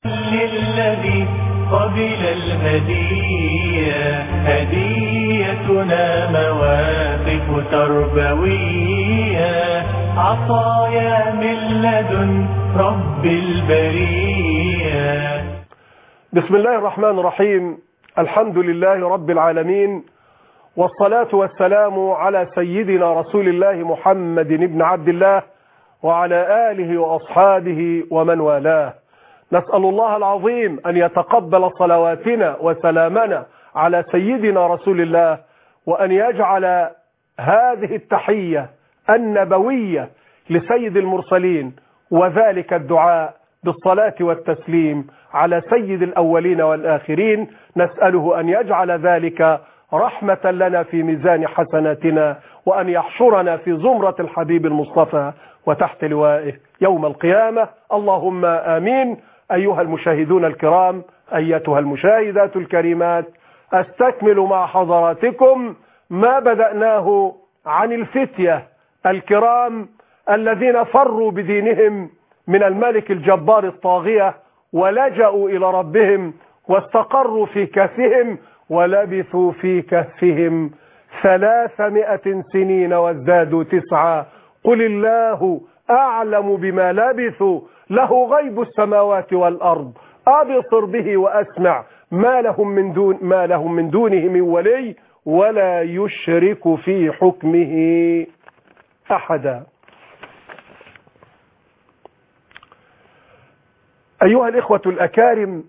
للذي قبل الهدية هديتنا مواقف تربوية عطايا من لدن رب البرية بسم الله الرحمن الرحيم الحمد لله رب العالمين والصلاة والسلام على سيدنا رسول الله محمد بن عبد الله وعلى آله وأصحابه ومن والاه نسأل الله العظيم أن يتقبل صلواتنا وسلامنا على سيدنا رسول الله وأن يجعل هذه التحية النبوية لسيد المرسلين وذلك الدعاء بالصلاة والتسليم على سيد الأولين والآخرين نسأله أن يجعل ذلك رحمة لنا في ميزان حسناتنا وأن يحشرنا في زمرة الحبيب المصطفى وتحت لوائه يوم القيامة اللهم آمين أيها المشاهدون الكرام أيتها المشاهدات الكريمات أستكمل مع حضراتكم ما بدأناه عن الفتية الكرام الذين فروا بدينهم من الملك الجبار الطاغية ولجأوا إلى ربهم واستقروا في كهفهم ولبثوا في كهفهم ثلاثمائة سنين وازدادوا تسعة قل الله أعلم بما لبثوا له غيب السماوات والأرض أبصر به وأسمع ما لهم من دون ما لهم من دونه من ولي ولا يشرك في حكمه أحدا أيها الإخوة الأكارم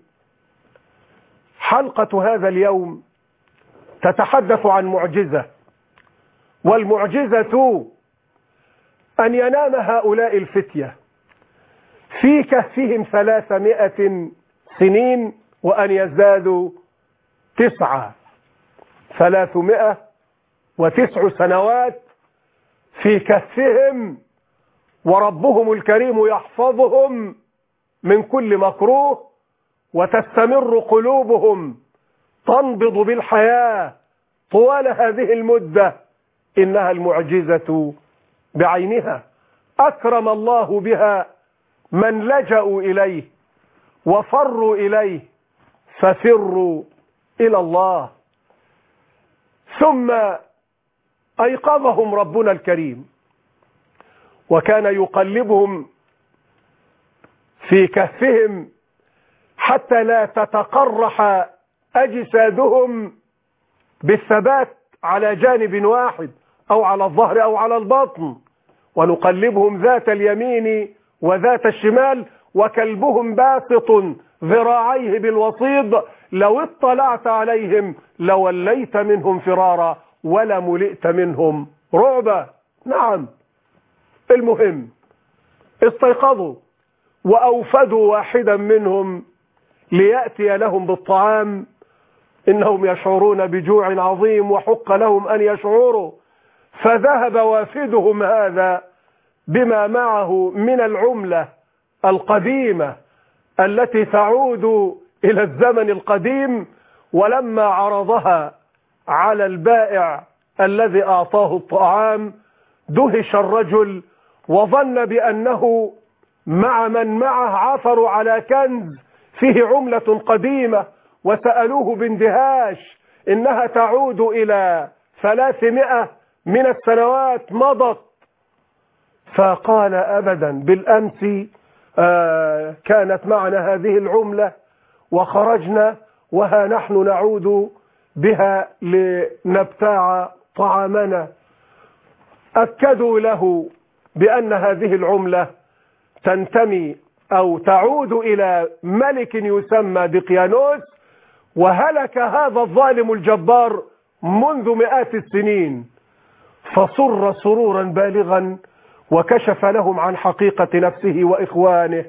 حلقة هذا اليوم تتحدث عن معجزة والمعجزة أن ينام هؤلاء الفتية في كهفهم ثلاثمائة سنين وأن يزدادوا تسعة ثلاثمائة وتسع سنوات في كهفهم وربهم الكريم يحفظهم من كل مكروه وتستمر قلوبهم تنبض بالحياة طوال هذه المدة إنها المعجزة بعينها أكرم الله بها من لجأوا إليه وفروا إليه ففروا إلى الله ثم أيقظهم ربنا الكريم وكان يقلبهم في كهفهم حتى لا تتقرح أجسادهم بالثبات على جانب واحد أو على الظهر أو على البطن ونقلبهم ذات اليمين وذات الشمال وكلبهم باسط ذراعيه بالوصيد لو اطلعت عليهم لوليت منهم فرارا ولا ملئت منهم رعبا نعم المهم استيقظوا وأوفدوا واحدا منهم ليأتي لهم بالطعام إنهم يشعرون بجوع عظيم وحق لهم أن يشعروا فذهب وافدهم هذا بما معه من العملة القديمة التي تعود إلى الزمن القديم ولما عرضها على البائع الذي أعطاه الطعام دهش الرجل وظن بأنه مع من معه عثروا على كنز فيه عملة قديمة وسألوه باندهاش إنها تعود إلى ثلاثمائة من السنوات مضت فقال أبدا بالأمس آه كانت معنا هذه العملة وخرجنا وها نحن نعود بها لنبتاع طعامنا أكدوا له بأن هذه العملة تنتمي أو تعود إلى ملك يسمى دقيانوس وهلك هذا الظالم الجبار منذ مئات السنين فصر سرورا بالغا وكشف لهم عن حقيقة نفسه وإخوانه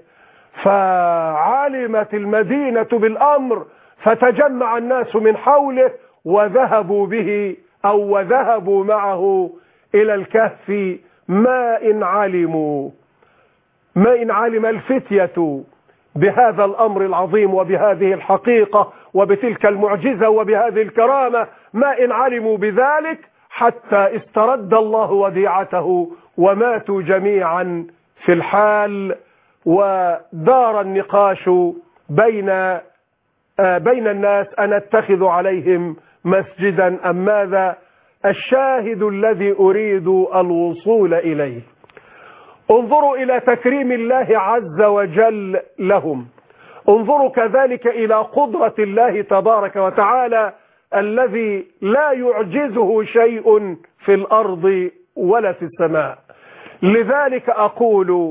فعلمت المدينة بالأمر فتجمع الناس من حوله وذهبوا به أو وذهبوا معه إلى الكهف ما إن علموا ما إن علم الفتية بهذا الأمر العظيم وبهذه الحقيقة وبتلك المعجزة وبهذه الكرامة ما إن علموا بذلك حتى استرد الله وديعته وماتوا جميعا في الحال ودار النقاش بين آه، بين الناس أن اتخذ عليهم مسجدا أم ماذا الشاهد الذي أريد الوصول إليه انظروا إلى تكريم الله عز وجل لهم انظروا كذلك إلى قدرة الله تبارك وتعالى الذي لا يعجزه شيء في الأرض ولا في السماء لذلك أقول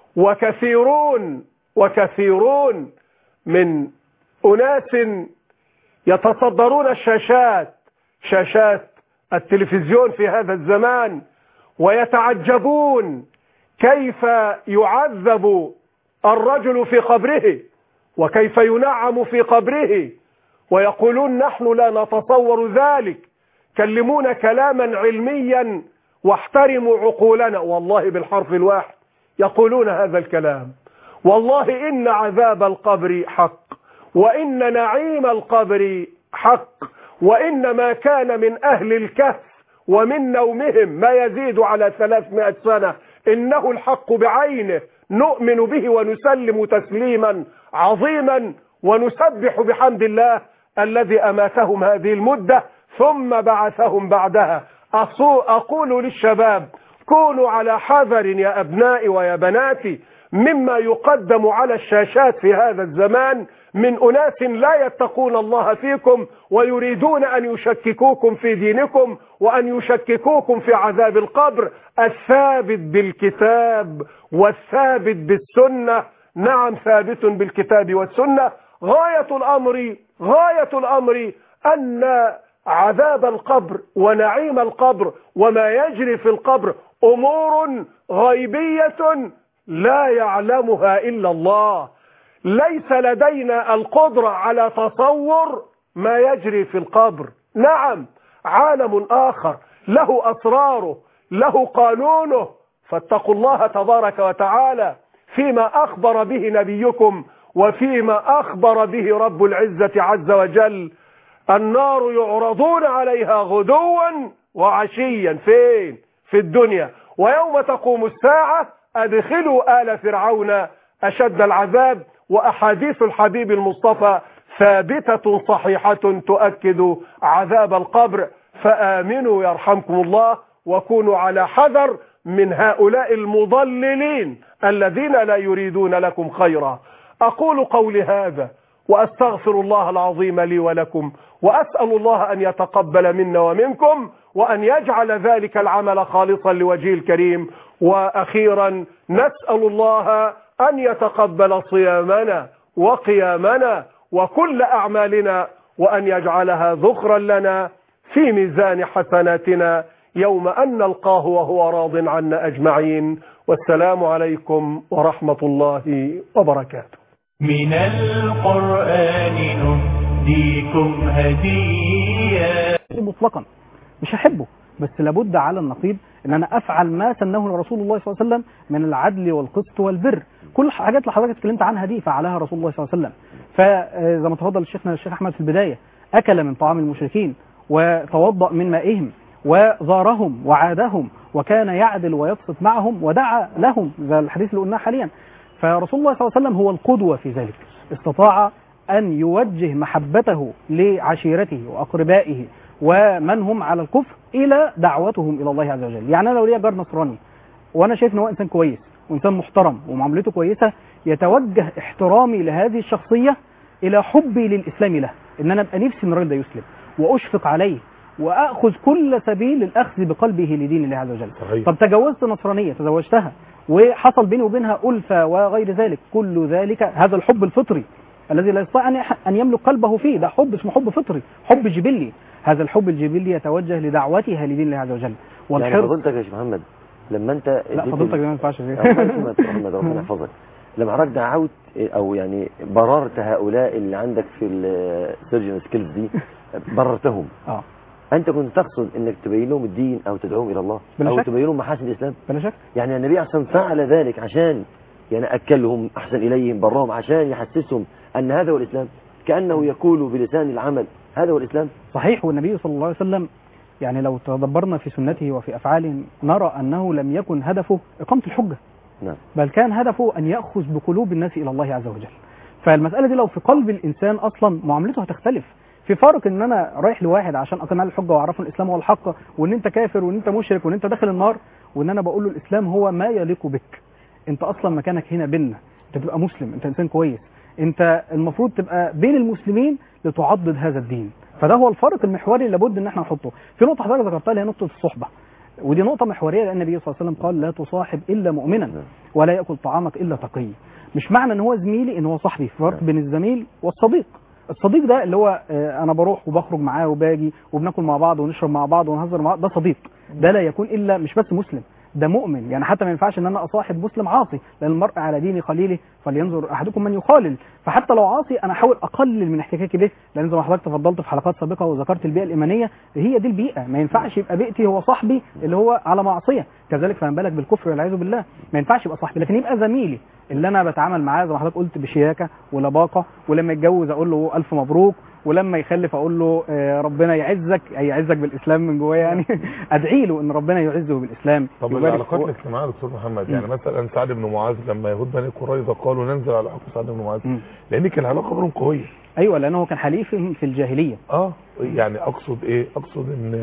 وكثيرون وكثيرون من أناس يتصدرون الشاشات شاشات التلفزيون في هذا الزمان ويتعجبون كيف يعذب الرجل في قبره وكيف ينعم في قبره ويقولون نحن لا نتصور ذلك كلمونا كلاما علميا واحترموا عقولنا والله بالحرف الواحد يقولون هذا الكلام والله إن عذاب القبر حق وإن نعيم القبر حق وإن ما كان من أهل الكهف ومن نومهم ما يزيد على ثلاثمائة سنة إنه الحق بعينه نؤمن به ونسلم تسليما عظيما ونسبح بحمد الله الذي أماتهم هذه المدة ثم بعثهم بعدها أصو- أقول للشباب كونوا على حذر يا أبنائي ويا بناتي مما يقدم على الشاشات في هذا الزمان من أناس لا يتقون الله فيكم ويريدون أن يشككوكم في دينكم وأن يشككوكم في عذاب القبر الثابت بالكتاب والثابت بالسنة نعم ثابت بالكتاب والسنة غاية الأمر غاية الأمر أن عذاب القبر ونعيم القبر وما يجري في القبر أمور غيبية لا يعلمها إلا الله ليس لدينا القدرة على تصور ما يجري في القبر نعم عالم آخر له أسراره له قانونه فاتقوا الله تبارك وتعالى فيما أخبر به نبيكم وفيما أخبر به رب العزة عز وجل النار يعرضون عليها غدوا وعشيا فين في الدنيا ويوم تقوم الساعة أدخلوا آل فرعون أشد العذاب وأحاديث الحبيب المصطفى ثابتة صحيحة تؤكد عذاب القبر فآمنوا يرحمكم الله وكونوا على حذر من هؤلاء المضللين الذين لا يريدون لكم خيرا أقول قولي هذا وأستغفر الله العظيم لي ولكم وأسأل الله أن يتقبل منا ومنكم وأن يجعل ذلك العمل خالصا لوجهه الكريم وأخيرا نسأل الله أن يتقبل صيامنا وقيامنا وكل أعمالنا وأن يجعلها ذخرا لنا في ميزان حسناتنا يوم أن نلقاه وهو راض عنا أجمعين والسلام عليكم ورحمة الله وبركاته من القرآن نهديكم هديا مطلقا مش هحبه بس لابد على النقيض ان انا افعل ما سنه رسول الله صلى الله عليه وسلم من العدل والقسط والبر كل الحاجات اللي حضرتك اتكلمت عنها دي فعلها رسول الله صلى الله عليه وسلم فزي ما تفضل الشيخنا الشيخ احمد في البدايه اكل من طعام المشركين وتوضا من مائهم وزارهم وعادهم وكان يعدل ويقسط معهم ودعا لهم زي الحديث اللي قلناه حاليا فرسول الله صلى الله عليه وسلم هو القدوه في ذلك استطاع أن يوجه محبته لعشيرته وأقربائه ومن هم على الكفر إلى دعوتهم إلى الله عز وجل يعني أنا لو ليا جار نصراني وأنا شايف إن هو إنسان كويس وإنسان محترم ومعاملته كويسة يتوجه احترامي لهذه الشخصية إلى حبي للإسلام له إن أنا أبقى نفسي إن الراجل ده يسلم وأشفق عليه وأخذ كل سبيل للأخذ بقلبه لدين الله عز وجل صحيح. طب تجوزت نصرانية تزوجتها وحصل بيني وبينها ألفة وغير ذلك كل ذلك هذا الحب الفطري الذي لا يستطيع أن يح- أن يملك قلبه فيه ده حب اسمه حب فطري حب جبلي هذا الحب الجبلي يتوجه لدعوتها لدين الله عز وجل يعني والحرص فضلتك يا شيخ محمد لما انت لا اديت فضلتك ال- ده ما ينفعش فيه. الله يسلمك يا محمد ربنا يحفظك لما حضرتك دعوت او يعني بررت هؤلاء اللي عندك في السيرجن سكيلز دي بررتهم اه انت كنت تقصد انك تبين لهم الدين او تدعوهم الى الله بلا او شك. تبين لهم محاسن الاسلام بلا شك يعني النبي اصلا فعل ذلك عشان يعني اكلهم احسن اليهم برهم عشان يحسسهم ان هذا هو الاسلام كانه يقول بلسان العمل هذا هو الاسلام صحيح والنبي صلى الله عليه وسلم يعني لو تدبرنا في سنته وفي أفعاله نرى أنه لم يكن هدفه إقامة الحجة نعم بل كان هدفه أن يأخذ بقلوب الناس إلى الله عز وجل فالمساله دي لو في قلب الانسان اصلا معاملته هتختلف في فرق ان انا رايح لواحد عشان اقنع له الحجه واعرفه الاسلام هو الحق وان انت كافر وان انت مشرك وان انت داخل النار وان انا بقول له الاسلام هو ما يليق بك انت اصلا مكانك هنا بينا انت تبقى مسلم انت انسان كويس انت المفروض تبقى بين المسلمين لتعضد هذا الدين فده هو الفرق المحوري اللي لابد ان احنا نحطه في نقطه حضرتك ذكرتها اللي هي نقطه الصحبه ودي نقطه محوريه لان النبي صلى الله عليه وسلم قال لا تصاحب الا مؤمنا ولا ياكل طعامك الا تقي مش معنى ان هو زميلي ان هو صاحبي في فرق بين الزميل والصديق الصديق ده اللي هو آه، انا بروح وبخرج معاه وباجي وبناكل مع بعض ونشرب مع بعض ونهزر مع بعض ده صديق ده لا يكون الا مش بس مسلم ده مؤمن يعني حتى ما ينفعش ان انا اصاحب مسلم عاصي لان المرء على دين خليله فلينظر احدكم من يخالل فحتى لو عاصي انا احاول اقلل من احتكاكي به لان زي ما حضرتك تفضلت في حلقات سابقه وذكرت البيئه الايمانيه هي دي البيئه ما ينفعش يبقى بيئتي هو صاحبي اللي هو على معصيه كذلك فما بالك بالكفر والعياذ بالله ما ينفعش يبقى صاحبي لكن يبقى زميلي اللي انا بتعامل معاه زي ما حضرتك قلت بشياكه ولباقه ولما يتجوز اقول له الف مبروك ولما يخلف اقول له آه، ربنا يعزك أي يعزك بالاسلام من جواه يعني ادعي له ان ربنا يعزه بالاسلام طب يبارك العلاقات هو- الاجتماعيه يا دكتور محمد مم. يعني مثلا سعد بن معاذ لما يهود بني قريظه قالوا ننزل على حكم سعد بن معاذ مم. لان كان العلاقه بينهم قويه ايوه لانه هو كان حليفهم في الجاهليه اه يعني اقصد ايه اقصد ان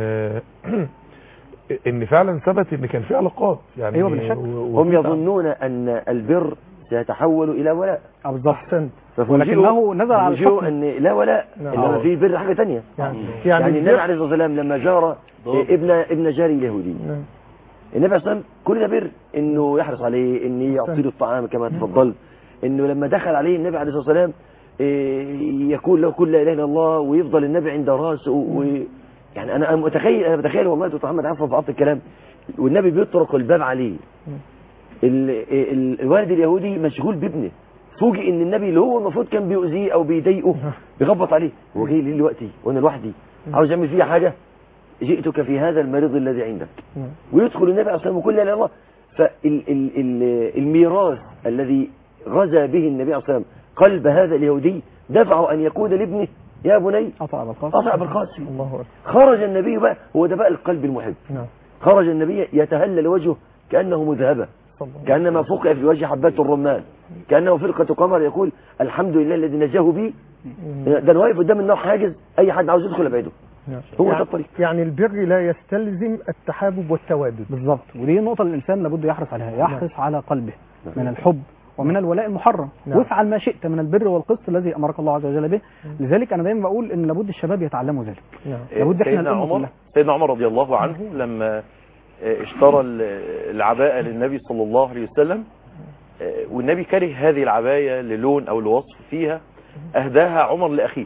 ان فعلا ثبت ان كان في علاقات يعني أيوة بلا شك. و- هم وفي يظنون أن البر سيتحول إلى ولاء اه بالظبط احسنت ولكنه نزل على ففوجئوا الحكم أن لا ولاء نعم. إنما في بر حاجة تانية يعني يعني, يعني النبي البر- عليه الصلاة والسلام لما جار ابن ابن جاري اليهودي نعم. النبي عليه الصلاة والسلام كل ده بر انه يحرص عليه ان يعطي له الطعام كما تفضلت انه لما دخل عليه النبي عليه الصلاة والسلام إيه، يقول له كل لا اله الا الله ويفضل النبي عند راسه و... يعني انا أنا متخيل انا بتخيل والله يا دكتور محمد عفوا في عطف الكلام والنبي بيطرق الباب عليه ال... ال... الوالد اليهودي مشغول بابنه فوجئ ان النبي اللي هو المفروض كان بيؤذيه او بيضايقه بيخبط عليه هو جاي ليه دلوقتي وانا لوحدي عاوز اعمل فيه حاجه جئتك في هذا المريض الذي عندك نعم. ويدخل النبي عليه الصلاه والسلام وكل لا اله الا الله فالميراث الذي غزا به النبي عليه الصلاه والسلام قلب هذا اليهودي دفعه ان يقول لابنه يا بني قطع بالقاسم اطع بالقاسم الله اكبر خرج النبي بقى هو ده بقى القلب المحب نعم خرج النبي يتهلل وجهه كانه مذهبه صلى الله كانما فقع في وجه حبات الرمان كانه فرقه قمر يقول الحمد لله الذي نجاه بي ده انا واقف قدام النار حاجز اي حد عاوز يدخل ابعده نعم. هو ده يعني- الطريق. يعني البر لا يستلزم التحابب والتوادد بالظبط ودي النقطه اللي الانسان لابد يحرص عليها يحرص على قلبه من الحب ومن الولاء المحرم نعم. وافعل ما شئت من البر والقسط الذي امرك الله عز وجل به لذلك انا دايما بقول ان لابد الشباب يتعلموا ذلك نعم لابد احنا سيدنا الأمة عمر كلها. سيدنا عمر رضي الله عنه لما آه، اشترى ال- العباءة للنبي صلى الله عليه وسلم آه، والنبي كره هذه العباية للون او لوصف فيها اهداها عمر لاخيه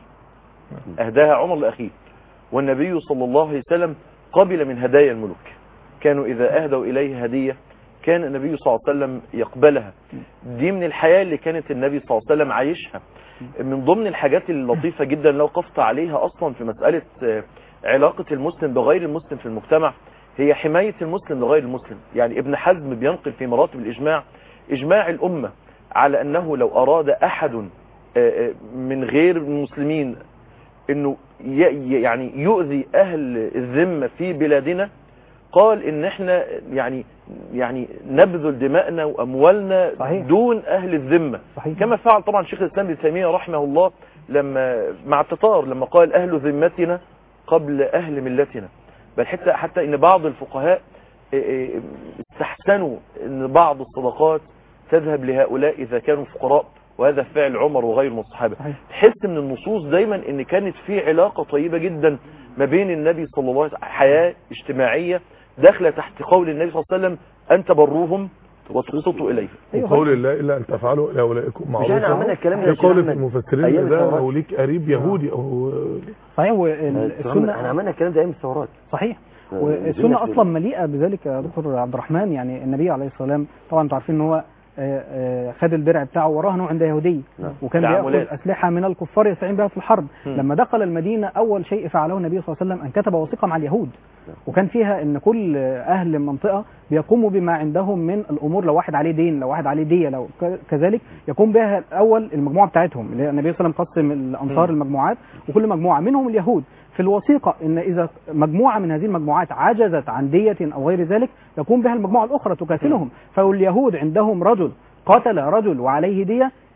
اهداها عمر لاخيه والنبي صلى الله عليه وسلم قبل من هدايا الملوك كانوا اذا اهدوا اليه هدية كان النبي صلى الله عليه وسلم يقبلها دي من الحياة اللي كانت النبي صلى الله عليه وسلم عايشها من ضمن الحاجات اللطيفة جدا لو وقفت عليها اصلا في مسألة آه، علاقة المسلم بغير المسلم في المجتمع هي حماية المسلم لغير المسلم يعني ابن حزم بينقل في مراتب الإجماع إجماع الأمة على أنه لو أراد أحد آه، آه، من غير المسلمين أنه ي- يعني يؤذي أهل الذمة في بلادنا قال ان احنا يعني يعني نبذل دماءنا واموالنا صحيح. دون اهل الذمه صحيح كما فعل طبعا شيخ الاسلام ابن تيميه رحمه الله لما مع التتار لما قال اهل ذمتنا قبل اهل ملتنا بل حتى حتى ان بعض الفقهاء إيه إيه استحسنوا ان بعض الصدقات تذهب لهؤلاء اذا كانوا فقراء وهذا فعل عمر وغيره من الصحابه صحيح. تحس من النصوص دايما ان كانت في علاقه طيبه جدا ما بين النبي صلى الله عليه وسلم حياه اجتماعيه داخله تحت قول النبي صلى الله عليه وسلم ان تبروهم وتقسطوا اليه أيوة. وقول الله الا ان تفعلوا الى اولئكم مش احنا عملنا معروفا الكلام ده في يا شيخ قول أحمد؟ المفسرين أيام اذا الثورات. لو ليك قريب يهودي او صحيح احنا والسنه عملنا الكلام ده ايام الثورات صحيح آه، والسنه نزلنا اصلا مليئه بذلك يا دكتور عبد الرحمن يعني النبي عليه الصلاه والسلام طبعا انتوا عارفين ان هو آه، آه، خد الدرع بتاعه ورهنه عند يهودي نعم. وكان تعاملات. بياخذ اسلحه من الكفار يستعين بها في الحرب مم. لما دخل المدينه اول شيء فعله النبي صلى الله عليه وسلم ان كتب وثيقه مع اليهود وكان فيها ان كل اهل المنطقه بيقوموا بما عندهم من الامور لو واحد عليه دين لو واحد عليه ديه لو ك- كذلك يقوم بها الاول المجموعه بتاعتهم اللي هي النبي صلى الله عليه وسلم قسم الانصار مم. المجموعات وكل مجموعه منهم اليهود في الوثيقه ان اذا مجموعه من هذه المجموعات عجزت عن ديه او غير ذلك يقوم بها المجموعه الاخرى تكافلهم فاليهود عندهم رجل قتل رجل وعليه ديه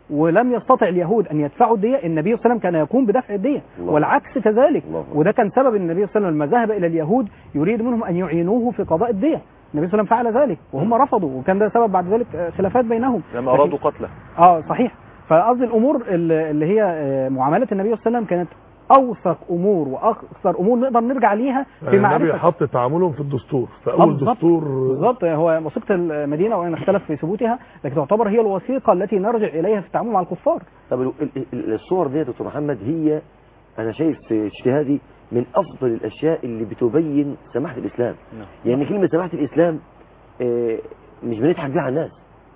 ولم يستطع اليهود ان يدفعوا الديه النبي صلى الله عليه وسلم كان يقوم بدفع الديه الله. والعكس كذلك الله أكبر. وده كان سبب ان النبي صلى الله عليه وسلم لما ذهب الى اليهود يريد منهم ان يعينوه في قضاء الديه النبي صلى الله عليه وسلم فعل ذلك وهم رفضوا وكان ده سبب بعد ذلك آه، خلافات بينهم لما لكن- ارادوا قتله اه صحيح فقصدي الامور اللي اللي هي آه، معامله النبي صلى الله عليه وسلم كانت اوثق امور واكثر امور نقدر نرجع ليها في يعني النبي معرفه حط تعاملهم في الدستور في آه، اول بالظبط. دستور بالظبط هو وثيقه المدينه وان اختلف في ثبوتها لكن تعتبر هي الوثيقه التي نرجع اليها في التعامل مع الكفار طب ال- ال- ال- الصور دي يا دكتور محمد هي انا شايف في اجتهادي من افضل الاشياء اللي بتبين سماحه الاسلام نعم. يعني كلمه سماحه الاسلام آه، مش بنضحك بيها على الناس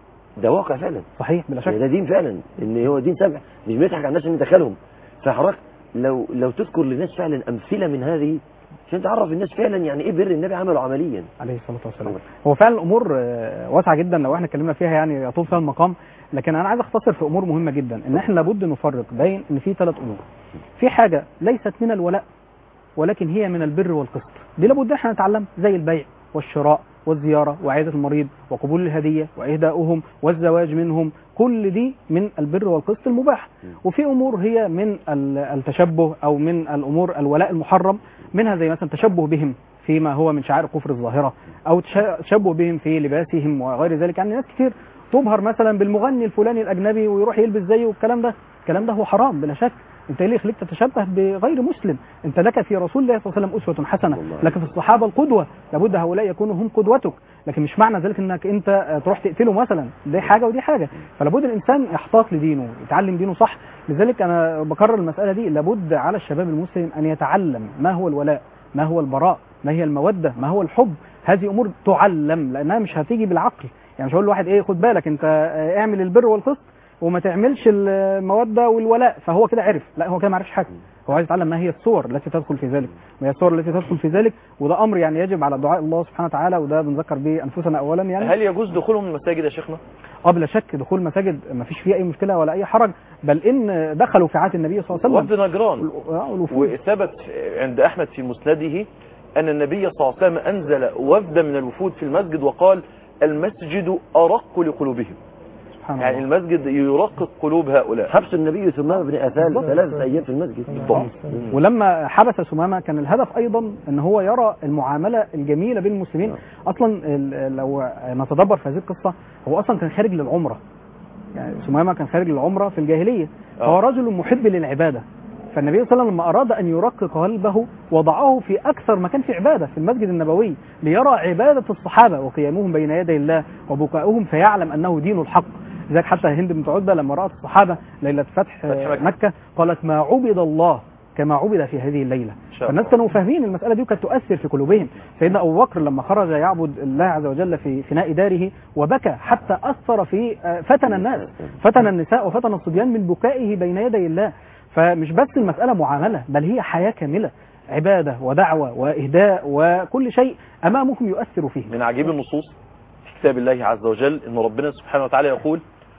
ده واقع فعلا صحيح بلا يعني شك ده دين فعلا ان هو دين سمح مش بنضحك على الناس عشان ندخلهم فحضرتك لو لو تذكر للناس فعلا امثله من هذه عشان تعرف الناس فعلا يعني ايه بر النبي عمله عمليا عليه الصلاه والسلام هو فعلا الامور آه، واسعه جدا لو احنا اتكلمنا فيها يعني يطول فيها المقام لكن انا عايز اختصر في امور مهمه جدا ان احنا لابد نفرق بين ان في ثلاث امور في حاجه ليست من الولاء ولكن هي من البر والقسط دي لابد احنا نتعلم زي البيع والشراء والزيارة وعيادة المريض وقبول الهدية وإهداؤهم والزواج منهم كل دي من البر والقسط المباح وفي أمور هي من ال- التشبه أو من الأمور الولاء المحرم منها زي مثلا تشبه بهم فيما هو من شعائر الكفر الظاهرة أو تش- تشبه بهم في لباسهم وغير ذلك يعني ناس كتير تبهر مثلا بالمغني الفلاني الأجنبي ويروح يلبس زيه والكلام ده الكلام ده هو حرام بلا شك انت ايه اللي يخليك تتشبه بغير مسلم انت لك في رسول الله صلى الله عليه وسلم اسوه حسنه والله. لك في الصحابه القدوه لابد هؤلاء يكونوا هم قدوتك لكن مش معنى ذلك انك انت آه، تروح تقتله مثلا دي حاجه ودي حاجه فلابد الانسان يحتاط لدينه يتعلم دينه صح لذلك انا بكرر المساله دي لابد على الشباب المسلم ان يتعلم ما هو الولاء ما هو البراء ما هي الموده ما هو الحب هذه امور تعلم لانها مش هتيجي بالعقل يعني مش هقول لواحد ايه خد بالك انت آه، اعمل البر والقسط وما تعملش الموده والولاء فهو كده عرف لا هو كده ما عرفش حاجه هو عايز يتعلم ما هي الصور التي تدخل في ذلك ما هي الصور التي تدخل في ذلك وده امر يعني يجب على دعاء الله سبحانه وتعالى وده بنذكر به انفسنا اولا يعني هل يجوز دخولهم المساجد يا شيخنا قبل شك دخول مساجد ما فيش فيه اي مشكله ولا اي حرج بل ان دخلوا في عهد النبي صلى الله عليه وفد وسلم نجران آه، والوفود. وثبت عند احمد في مسنده ان النبي صلى الله عليه وسلم انزل وفدا من الوفود في المسجد وقال المسجد ارق لقلوبهم سبحان يعني الله المسجد يرقق قلوب هؤلاء حبس النبي ثم بن اثال بالضبط. ثلاثة ايام في المسجد بالضبط ولما حبس سمامه كان الهدف ايضا ان هو يرى المعامله الجميله بين المسلمين اصلا ال- لو نتدبر في هذه القصه هو اصلا كان خارج للعمره يعني سمامه كان خارج للعمره في الجاهليه آه. فهو رجل محب للعباده فالنبي صلى الله عليه وسلم لما اراد ان يرقق قلبه وضعه في اكثر مكان في عباده في المسجد النبوي ليرى عباده الصحابه وقيامهم بين يدي الله وبكاؤهم فيعلم انه دين الحق لذلك حتى هند بنت عتبه لما رات الصحابه ليله فتح فتح مكة. مكه قالت ما عبد الله كما عبد في هذه الليله إن شاء فالناس الله. كانوا فاهمين المساله دي وكانت تؤثر في قلوبهم سيدنا ابو بكر لما خرج يعبد الله عز وجل في فناء داره وبكى حتى اثر في آه، فتن الناس فتن النساء وفتن الصبيان من بكائه بين يدي الله فمش بس المساله معامله بل هي حياه كامله عباده ودعوه واهداء وكل شيء امامكم يؤثر فيه من عجيب النصوص في كتاب الله عز وجل ان ربنا سبحانه وتعالى يقول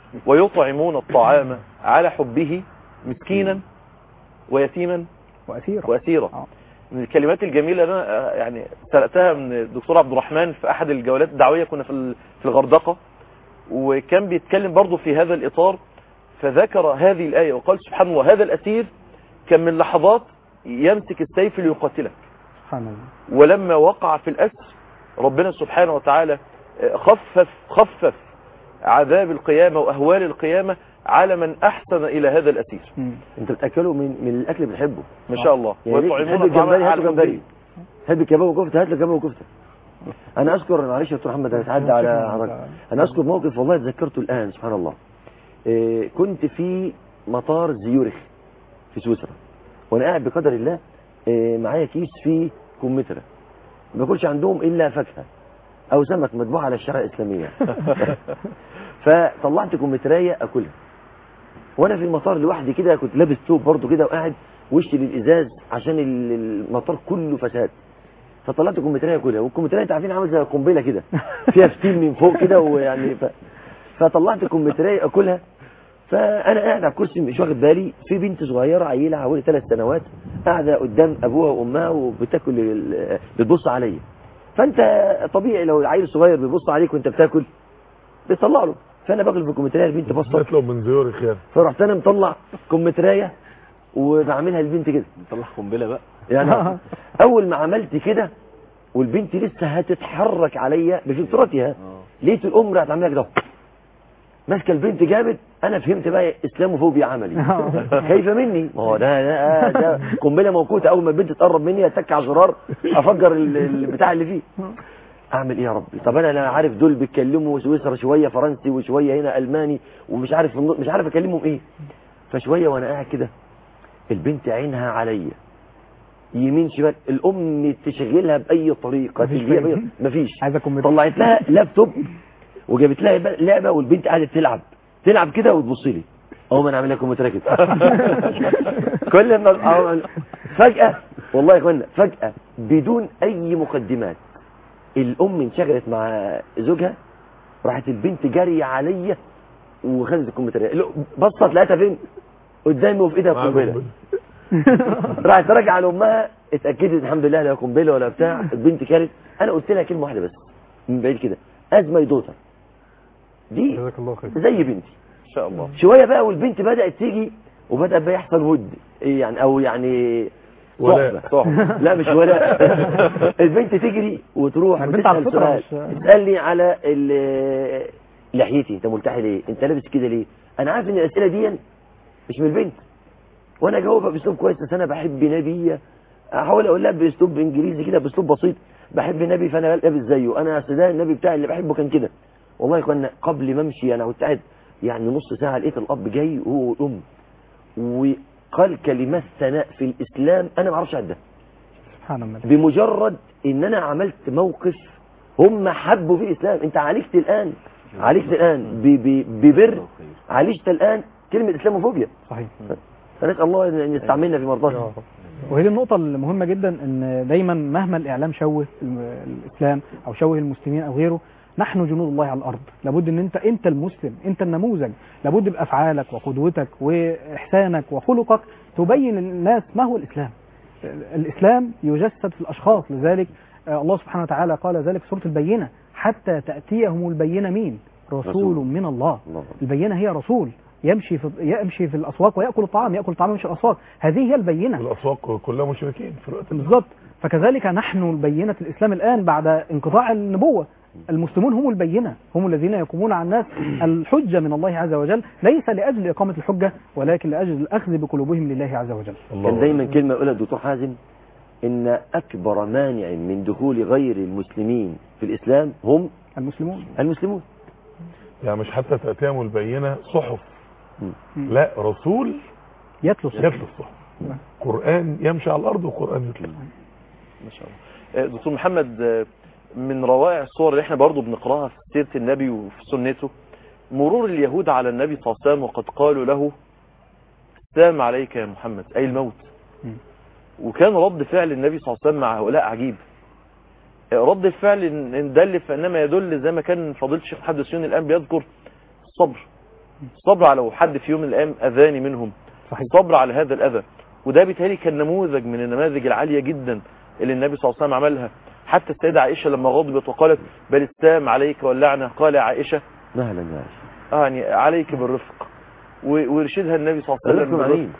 ويطعمون الطعام على حبه مسكينا ويتيما واسيرا واسيرا آه. من الكلمات الجميله اللي انا آه، يعني سرقتها من الدكتور عبد الرحمن في احد الجولات الدعويه كنا في ال- في الغردقه وكان بيتكلم برضه في هذا الاطار فذكر هذه الايه وقال سبحان الله هذا الاسير كان من لحظات يمسك السيف ليقاتلك سبحان الله ولما وقع في الأسر ربنا سبحانه وتعالى خفف خفف عذاب القيامة وأهوال القيامة على من أحسن إلى هذا الأسير مم. انت بتاكله من من الاكل اللي بتحبه ما شاء الله يعني ليه؟ ويطعمون تحب الطعام الجمبري هات على له جمبري حبه. تحب الكباب وكفته هات له كباب وكفته انا اذكر معلش يا دكتور محمد انا اتعدى على حضرتك انا اذكر موقف والله تذكرته الان سبحان الله إيه كنت في مطار زيورخ في سويسرا وانا قاعد بقدر الله إيه معايا كيس فيه كمثرى ما باكلش عندهم الا فاكهه او سمك مطبوع على الشارع الاسلاميه فطلعت كمثريه اكلها وانا في المطار لوحدي كده كنت لابس ثوب برضه كده وقاعد وشي للازاز عشان ال- المطار كله فساد فطلعت كمثريه اكلها والكمثريه انت عارفين عامل زي قنبله كده فيها فتيل من فوق كده ويعني ف... فطلعت كمثريه اكلها فانا قاعد على الكرسي مش واخد بالي في بنت صغيره عيله حوالي ثلاث سنوات قاعده قدام ابوها وامها وبتاكل ال- بتبص عليا فانت طبيعي لو العيل الصغير بيبص عليك وانت بتاكل بتطلع له فانا باكل في الكمثريه البنت بصت بالذات لو من زيورخ يعني فرحت انا مطلع كمثريه وبعملها البنت كده طلع قنبله بقى يعني اول ما عملت كده والبنت لسه هتتحرك عليا بفطرتها لقيت الام راحت عامله كده ماسكه البنت جامد انا فهمت بقى اسلاموفوبيا عملي خايفه مني ما هو ده ده, ده قنبله موقوته اول ما البنت تقرب مني اتك على الزرار افجر ال- البتاع اللي فيه اعمل ايه يا ربي طب انا لا عارف دول بيتكلموا سويسرا شويه فرنسي وشويه هنا الماني ومش عارف مش عارف اكلمهم ايه فشويه وانا قاعد كده البنت عينها عليا يمين شمال الام تشغلها باي طريقه مفيش تجيبها فايدة. بأي- مفيش عايزة كمبيوتر. طلعت لها لابتوب وجابت لها بقى لعبه والبنت قاعده تلعب تلعب كده وتبص لي اهو ما انا عامل لها كمبيوتر كده كل ما أو- فجاه والله يا اخوانا فجاه بدون اي مقدمات الام انشغلت مع زوجها راحت البنت جاريه عليا وخدت الكمبيوتر لا، بصت لقيتها فين قدامي وفي ايدها معاك قنبله قنبلة. راحت راجعه لامها اتاكدت الحمد لله لا قنبله ولا بتاع البنت كانت انا قلت لها كلمه واحده بس من بعيد كده از ماي دوتر دي جزاك الله خير زي بنتي ان شاء الله شويه بقى والبنت بدات تيجي وبدا بقى يحصل ود إيه يعني او يعني ولاء. صحبة. لا مش ولاء البنت تجري وتروح البنت على وتسال الفطرة سؤال مش- تسالني على ال- لحيتي انت ملتحي ليه انت لابس كده ليه انا عارف ان الاسئله دي مش من البنت وانا اجاوبها باسلوب كويس بس انا بحب نبي احاول اقول لها باسلوب انجليزي كده باسلوب بسيط بحب النبي فانا لابس زيه انا أصل ده النبي بتاعي اللي بحبه كان كده والله كنا قبل ما امشي انا كنت قاعد يعني نص ساعه لقيت الاب جاي وهو والام وقال كلمات ثناء في الاسلام انا ما اعرفش عدها سبحان الله بمجرد ان انا عملت موقف هم حبوا في الاسلام انت عالجت الان عالجت الان ب- ب- ببر عالجت الان كلمه اسلاموفوبيا صحيح فنسال الله ان يستعملنا في مرضاته وهي دي النقطة المهمة جدا ان دايما مهما الاعلام شوه الم- الاسلام او شوه المسلمين او غيره نحن جنود الله على الارض لابد ان انت انت المسلم انت النموذج لابد بافعالك وقدوتك واحسانك وخلقك تبين للناس ما هو الاسلام الاسلام يجسد في الاشخاص لذلك آه، الله سبحانه وتعالى قال ذلك في سورة البينة حتى تأتيهم البينة مين رسول رسول. من الله الله. البينة هي رسول يمشي في يمشي في الاسواق وياكل الطعام ياكل الطعام يمشي في الاسواق هذه هي البينه والاسواق كلها مشركين في الوقت ده بالظبط فكذلك نحن بينة الإسلام الآن بعد انقطاع النبوة المسلمون هم البينة هم الذين يقومون على الناس الحجة من الله عز وجل ليس لأجل إقامة الحجة ولكن لأجل الأخذ بقلوبهم لله عز وجل الله كان دايما كلمه يقولها الدكتور حازم ان اكبر مانع من دخول غير المسلمين في الاسلام هم المسلمون المسلمون يعني مش حتى تأتيهم البينة صحف مم. لا رسول يتلو الصحف. يتلو الصحف قرآن يمشي على الأرض وقرآن يتلو ما شاء الله آه، دكتور محمد آه، من روائع الصور اللي احنا برضو بنقراها في سيرة النبي وفي سنته مرور اليهود على النبي صلى الله عليه وسلم وقد قالوا له السلام عليك يا محمد أي الموت مم. وكان رد فعل النبي صلى الله عليه وسلم مع هؤلاء عجيب آه، رد الفعل إن- إن دل فإنما يدل زي ما كان فضيلة الشيخ محمد السيوني الآن بيذكر الصبر الصبر على لو حد في يوم من الأيام أذاني منهم صحيح الصبر على هذا الأذى وده بالتالي كان نموذج من النماذج العالية جدا اللي النبي صلى الله عليه وسلم عملها حتى السيدة عائشة لما غضبت وقالت بل السام عليك واللعنة قال يا عائشة مهلا يا عائشة آه يعني عليك بالرفق و- ويرشدها النبي صلى الله عليه الرفق وسلم مع بالرفق مين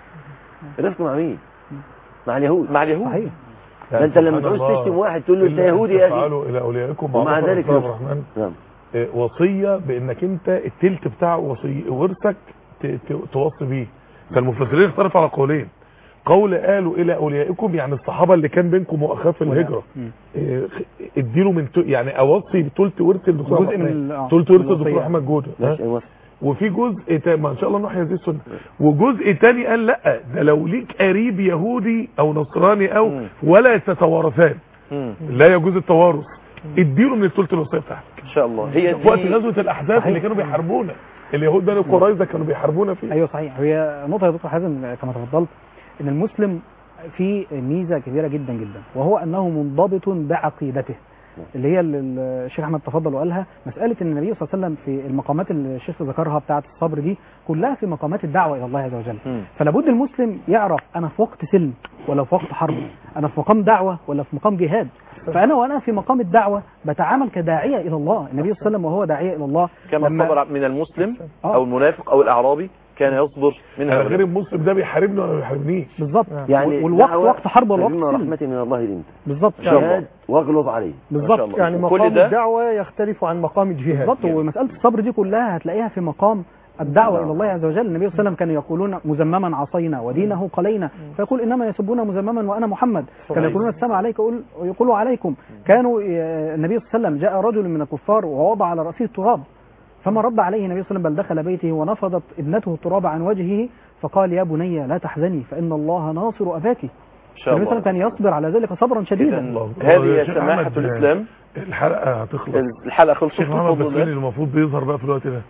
الرفق مع مين مع اليهود مع اليهود صحيح ده انت لما سبحان تعوز الله. تشتم واحد تقول له انت إلا أن يهودي يا اخي تفعلوا إلى أوليائكم ومع معروفا ذلك رسول رفق. الرحمن نعم آه، وصية بأنك أنت التلت بتاع وصي ورثك ت- ت- توصي بيه فالمفسرين اختلفوا على قولين قول قالوا إلى أوليائكم يعني الصحابة اللي كان بينكم مؤاخاة في الهجرة مم. آه، اديله من ت- يعني أوصي تلت ورث الدكتور جزء أحمد من حسين. ال- آه، تلت من ورث الدكتور الوصية. أحمد جودة ها؟ ماشي أيوة. وفي جزء تاني ما ان شاء الله نحيا هذه السنه وجزء تاني قال لا ده لو ليك قريب يهودي او نصراني او مم. ولا تتوارثان مم. لا يجوز التوارث اديله من الثلث الوصيه بتاعتك ان شاء الله هي في وقت دي غزوه الاحزاب اللي كانوا بيحاربونا اليهود بني قريظه كانوا بيحاربونا فيه ايوه صحيح هي نقطه يا دكتور حازم كما تفضلت ان المسلم في ميزه كبيره جدا جدا وهو انه منضبط بعقيدته اللي هي اللي الشيخ احمد تفضل وقالها مساله ان النبي صلى الله عليه وسلم في المقامات اللي الشيخ ذكرها بتاعه الصبر دي كلها في مقامات الدعوه الى الله عز وجل مم. فلابد المسلم يعرف انا في وقت سلم ولا في وقت حرب انا في مقام دعوه ولا في مقام جهاد فانا وانا في مقام الدعوه بتعامل كداعيه الى الله النبي صلى الله عليه وسلم وهو داعيه الى الله كما لما- صبر من المسلم آه. او المنافق او الاعرابي كان يصبر من انا غير هؤلاء المسلم ده بيحاربني ولا ما بيحاربنيش بالظبط يعني والوقت دعوة وقت حرب والوقت فبما سلم. رحمة من الله لنت بالظبط شاء الله. جهاد واغلظ عليه ما شاء بالظبط الله. يعني كل مقام ده الدعوة يختلف عن مقام الجهاد بالظبط ومساله الصبر دي كلها هتلاقيها في مقام الدعوة إلى الله عز وجل النبي صلى الله عليه وسلم كانوا يقولون مزمما عصينا ودينه قلينا فيقول إنما يسبون مزمما وأنا محمد كانوا يقولون السمع عليك يقول- يقولوا عليكم كانوا ي- النبي صلى الله عليه وسلم جاء رجل من الكفار ووضع على رأسه التراب فما رد عليه النبي صلى الله عليه وسلم بل دخل بيته ونفضت ابنته التراب عن وجهه فقال يا بني لا تحزني فإن الله ناصر أباك ان شاء النبي صلى الله عليه الله وسلم كان يصبر على ذلك صبرا شديدا الله. هذه يا هي شيخ سماحة أحمد، الإسلام الحلقه هتخلص الحلقة خلصت شيخ محمد بفضل بسمين الله المفروض بيظهر بقى في الوقت ده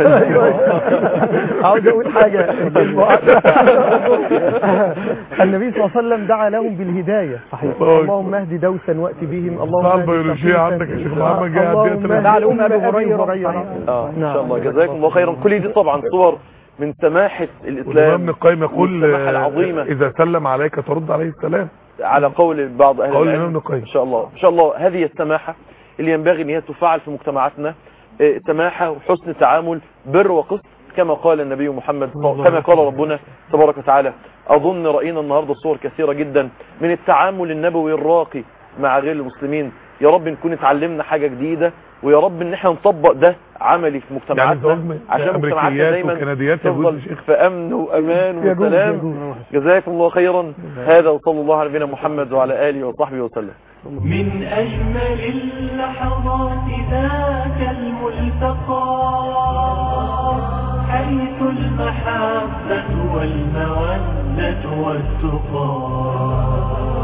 عاوز اقول حاجة النبي صلى الله عليه وسلم دعا لهم بالهداية صحيح اللهم اهد دوسا وات بهم اللهم صعب اهد بيولوجيا ثقيفا. عندك يا شيخ محمد جاي اللهم عندنا اهد دعا لأم أبي أم هريرة. اه ان نعم. شاء الله جزاكم الله خيرا كل دي طبعا صور من سماحة والإمام الإسلام ابن القيم يقول والسماحة آه، العظيمة إذا سلم عليك ترد عليه السلام على قول بعض أهل قول العلم الإمام ابن القيم. إن شاء الله إن شاء الله هذه السماحة اللي ينبغي أن هي تفعل في مجتمعاتنا آه، سماحة وحسن تعامل بر وقسط كما قال النبي محمد كما قال ربنا تبارك وتعالى أظن رأينا النهاردة صور كثيرة جدا من التعامل النبوي الراقي مع غير المسلمين يا رب نكون اتعلمنا حاجة جديدة ويا رب ان احنا نطبق ده عملي في يعني زواج مجتمعاتنا من- عشان مجتمعاتنا أمريكيات دايما وكنديات يجوز تفضل يا شيخ؟ في امن وامان يجوز- وسلام يجوز. جزاكم الله خيرا هذا وصلى الله على نبينا محمد وعلى اله وصحبه وسلم من أجمل اللحظات ذاك الملتقى حيث المحبة والمودة والتقى